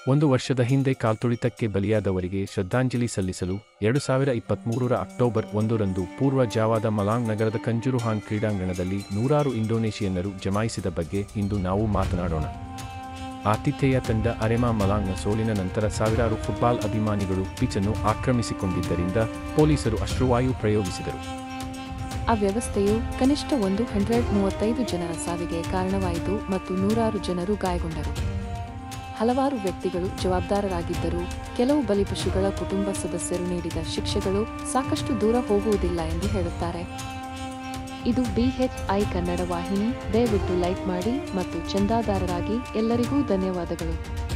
ಒಂದು ವರ್ಷದ ಹಿಂದೆ ಕಾಲ್ತುಳಿತಕ್ಕೆ ಬಲಿಯಾದವರಿಗೆ ಶ್ರದ್ಧಾಂಜಲಿ ಸಲ್ಲಿಸಲು ಎರಡು ಸಾವಿರ ಇಪ್ಪತ್ತ್ಮೂರರ ಅಕ್ಟೋಬರ್ ಒಂದರಂದು ಪೂರ್ವ ಜಾವಾದ ಮಲಾಂಗ್ ನಗರದ ಕಂಜುರುಹಾನ್ ಕ್ರೀಡಾಂಗಣದಲ್ಲಿ ನೂರಾರು ಇಂಡೋನೇಷಿಯನ್ನರು ಜಮಾಯಿಸಿದ ಬಗ್ಗೆ ಇಂದು ನಾವು ಮಾತನಾಡೋಣ ಆತಿಥೇಯ ತಂಡ ಅರೆಮಾ ಮಲಾಂಗ್ನ ಸೋಲಿನ ನಂತರ ಸಾವಿರಾರು ಫುಟ್ಬಾಲ್ ಅಭಿಮಾನಿಗಳು ಪಿಚನ್ನು ಆಕ್ರಮಿಸಿಕೊಂಡಿದ್ದರಿಂದ ಪೊಲೀಸರು ಅಶ್ರುವಾಯು ಪ್ರಯೋಗಿಸಿದರು ಆ ವ್ಯವಸ್ಥೆಯು ಕನಿಷ್ಠ ಒಂದು ಹಂಡ್ರೆಡ್ ಮೂವತ್ತೈದು ಜನರ ಸಾವಿಗೆ ಕಾರಣವಾಯಿತು ಮತ್ತು ನೂರಾರು ಜನರು ಗಾಯಗೊಂಡರು ಹಲವಾರು ವ್ಯಕ್ತಿಗಳು ಜವಾಬ್ದಾರರಾಗಿದ್ದರು ಕೆಲವು ಬಲಿಪಶುಗಳ ಕುಟುಂಬ ಸದಸ್ಯರು ನೀಡಿದ ಶಿಕ್ಷೆಗಳು ಸಾಕಷ್ಟು ದೂರ ಹೋಗುವುದಿಲ್ಲ ಎಂದು ಹೇಳುತ್ತಾರೆ ಇದು ಬಿಎಚ್ಐ ಕನ್ನಡ ವಾಹಿನಿ ದಯವಿಟ್ಟು ಲೈಕ್ ಮಾಡಿ ಮತ್ತು ಚಂದಾದಾರರಾಗಿ ಎಲ್ಲರಿಗೂ ಧನ್ಯವಾದಗಳು